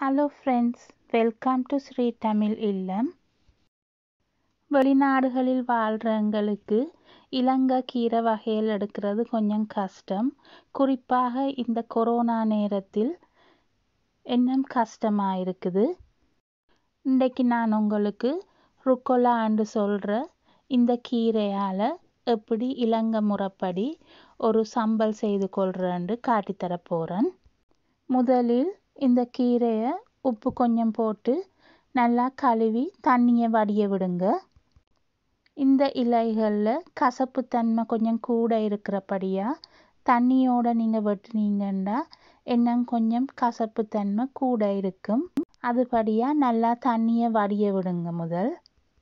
hello friends welcome to Sri Tamil Illam வெளிநாடுகளில் வாழ்கிறவங்களுக்கு இலங்கை கீரை வகைகள் எடுக்கிறது கொஞ்சம் கஷ்டம் குறிப்பாக இந்த கொரோனா நேரத்தில் இன்னும் கஷ்டமாக இருக்குது இன்றைக்கு நான் உங்களுக்கு ருக்கோலான்னு சொல்கிற இந்த கீரையால் எப்படி இலங்கை முறைப்படி ஒரு சம்பல் செய்து கொள்கிறேன்னு காட்டித்தர போகிறேன் முதலில் இந்த கீரையை உப்பு கொஞ்சம் போட்டு நல்லா கழுவி தண்ணியை வடிய விடுங்க இந்த இலைகளில் கசப்புத்தன்மை கொஞ்சம் கூட இருக்கிறபடியாக தண்ணியோடு நீங்கள் வெட்டினீங்கன்னா இன்னும் கொஞ்சம் கசப்புத்தன்மை கூட இருக்கும் அதுபடியாக நல்லா தண்ணியை வடிய விடுங்க முதல்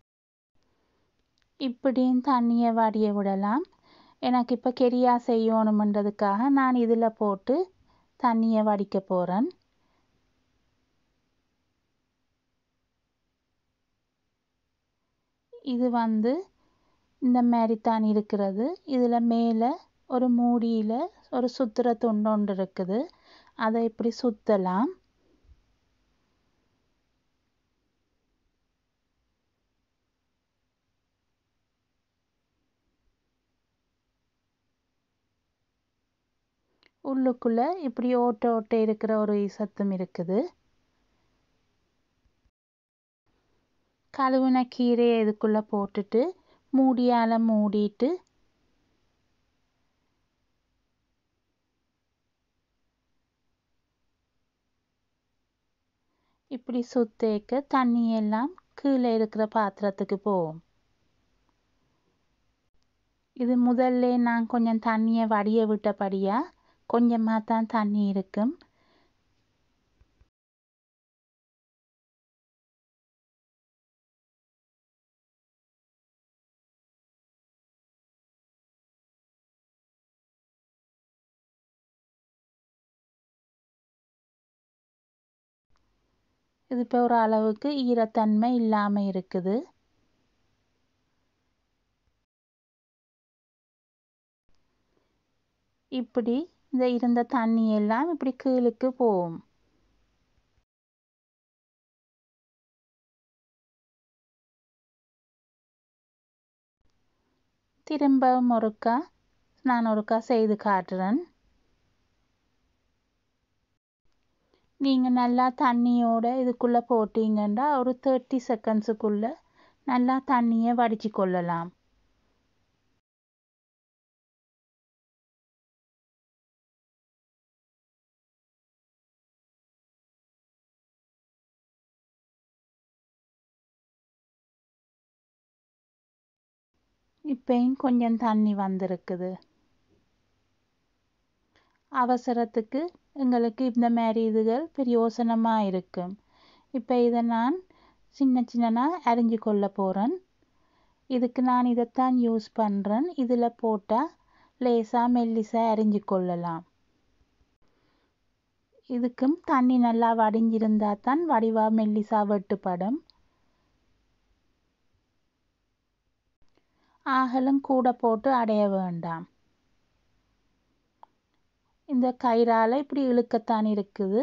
இப்படியும் தண்ணியை வடிய விடலாம் எனக்கு இப்போ கெரியா செய்யணுமன்றதுக்காக நான் இதில் போட்டு தண்ணியை வடிக்க போகிறேன் இது வந்து இந்த மாதிரி தான் இருக்கிறது இதில் மேலே ஒரு மூடியில் ஒரு சுத்துற துண்டு ஒன்று இருக்குது அதை இப்படி சுற்றலாம் உள்ளுக்குள்ளே இப்படி ஓட்ட ஓட்ட இருக்கிற ஒரு சத்தம் இருக்குது கழுவுன கீரையை இதுக்குள்ளே போட்டுட்டு மூடியால் மூடிட்டு இப்படி சுத்தேக்க தண்ணியெல்லாம் கீழே இருக்கிற பாத்திரத்துக்கு போகும் இது முதல்ல நான் கொஞ்சம் தண்ணியை வடிய விட்டபடியாக கொஞ்சமாக தான் தண்ணி இருக்கும் இது இப்போ ஒரு அளவுக்கு ஈரத்தன்மை இல்லாமல் இருக்குது இப்படி இந்த இருந்த தண்ணி எல்லாம் இப்படி கீழுக்கு போகும் திரும்பவும் ஒருக்கா நான் ஒருக்கா செய்து காட்டுறேன் நீங்கள் நல்லா தண்ணியோட இதுக்குள்ளே போட்டிங்கன்னா ஒரு தேர்ட்டி செகண்ட்ஸுக்குள்ளே நல்லா தண்ணியை வடித்து கொள்ளலாம் இப்பயும் கொஞ்சம் தண்ணி வந்திருக்குது அவசரத்துக்கு எங்களுக்கு இந்த மாதிரி இதுகள் பிரயோசனமாக இருக்கும் இப்போ இதை நான் சின்ன சின்னனாக அரிஞ்சு கொள்ள போகிறேன் இதுக்கு நான் இதைத்தான் யூஸ் பண்ணுறேன் இதில் போட்டால் லேசாக மெல்லிசாக அரிஞ்சு கொள்ளலாம் இதுக்கும் தண்ணி நல்லா வடிஞ்சிருந்தால் தான் வடிவாக மெல்லிசாக வெட்டுப்படும் ஆகலும் கூட போட்டு அடைய வேண்டாம் இந்த கயிறால் இப்படி இழுக்கத்தான் இருக்குது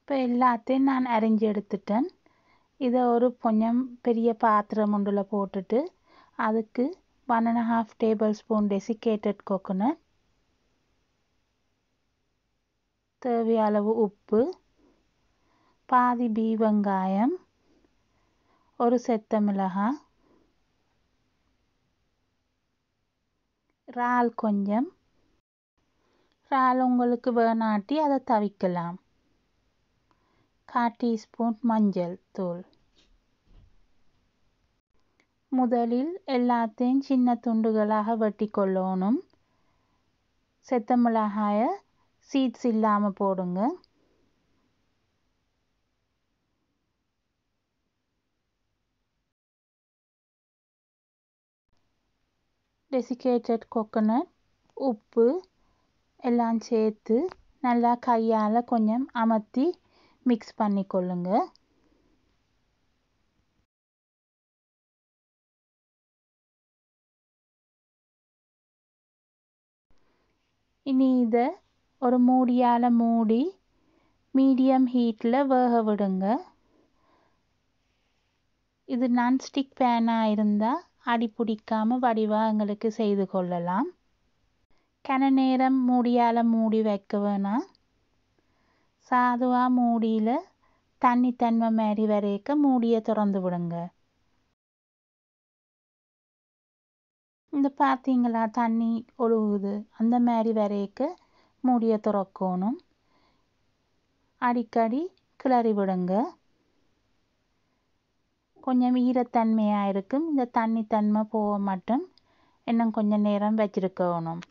இப்போ எல்லாத்தையும் நான் அரிஞ்சு எடுத்துட்டேன் இதை ஒரு கொஞ்சம் பெரிய பாத்திரம் ஒன்றில் போட்டுட்டு அதுக்கு one and half tablespoon desiccated coconut தேவைய அளவு உப்பு பாதி பீ வெங்காயம் ஒரு செத்த மிளகாய் இறால் கொஞ்சம் இறால் உங்களுக்கு வேணாட்டி அதை தவிக்கலாம் கால் டீஸ்பூன் மஞ்சள் தூள் முதலில் எல்லாத்தையும் சின்ன துண்டுகளாக வெட்டி கொள்ளணும் செத்த மிளகாய சீட்ஸ் இல்லாமல் போடுங்க டெசிகேட்டட் கோகோனட் உப்பு எல்லாம் சேர்த்து நல்லா கையால் கொஞ்சம் அமர்த்தி மிக்ஸ் பண்ணி கொள்ளுங்க இனி இதை ஒரு மூடியால் மூடி மீடியம் ஹீட்டில் வேக விடுங்க இது நான்ஸ்டிக் பேனாக இருந்தால் அடி பிடிக்காமல் வடிவாக எங்களுக்கு செய்து கொள்ளலாம் கன நேரம் மூடியால் மூடி வைக்க வேணாம் சாதுவாக மூடியில் தண்ணி தன்மை மாதிரி வரைக்க மூடியை திறந்து விடுங்க இந்த பார்த்தீங்களா தண்ணி ஒழுகுது அந்த மாதிரி வரைக்க மூடியை திறக்கணும் அடிக்கடி கிளறி விடுங்க கொஞ்சம் ஈரத்தன்மையாக இருக்கும் இந்த தண்ணி தன்மை போக மட்டும் இன்னும் கொஞ்சம் நேரம் வச்சிருக்கணும்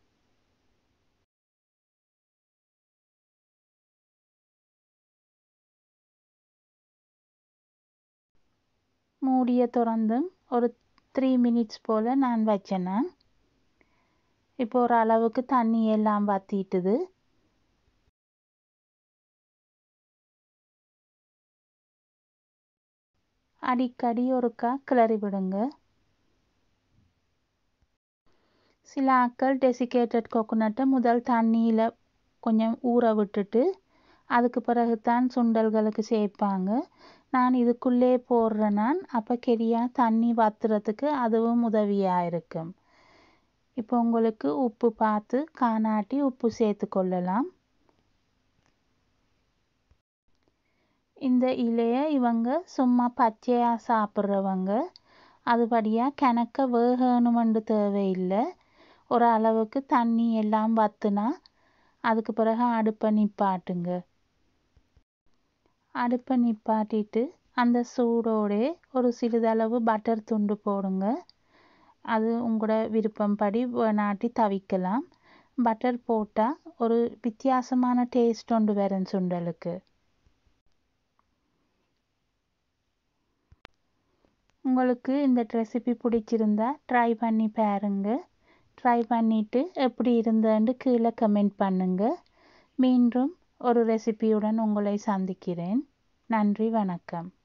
மூடியை திறந்தும் ஒரு த்ரீ மினிட்ஸ் போல் நான் வச்சேன்னா இப்போ ஒரு அளவுக்கு தண்ணி எல்லாம் வற்றிட்டுது அடிக்கடி ஒருக்கா கிளறி விடுங்க சில ஆக்கள் டெசிகேட்டட் கோகோனட்டை முதல் தண்ணியில் கொஞ்சம் ஊற விட்டுட்டு அதுக்கு பிறகு தான் சுண்டல்களுக்கு சேர்ப்பாங்க நான் இதுக்குள்ளே போடுறேன் நான் அப்போ கெரியாக தண்ணி வத்துறதுக்கு அதுவும் உதவியாக இருக்கும் இப்போ உங்களுக்கு உப்பு பார்த்து காணாட்டி உப்பு சேர்த்து கொள்ளலாம் இந்த இலையை இவங்க சும்மா பச்சையாக சாப்பிட்றவங்க அதுபடியாக கிணக்க வேகணுமென்று தேவையில்லை ஒரு அளவுக்கு தண்ணி எல்லாம் வத்துனா அதுக்கு பிறகு அடுப்பை நிப்பாட்டுங்க அடுப்பை நிப்பாட்டிட்டு அந்த சூடோடே ஒரு சிறிதளவு பட்டர் துண்டு போடுங்க அது உங்களோட விருப்பம்படி வேணாட்டி தவிக்கலாம் பட்டர் போட்டால் ஒரு வித்தியாசமான டேஸ்ட் ஒன்று வரும் சுண்டலுக்கு உங்களுக்கு இந்த ரெசிபி பிடிச்சிருந்தா ட்ரை பண்ணி பாருங்க ட்ரை பண்ணிவிட்டு எப்படி இருந்ததுன்னு கீழே கமெண்ட் பண்ணுங்கள் மீண்டும் ஒரு ரெசிபியுடன் உங்களை சந்திக்கிறேன் நன்றி வணக்கம்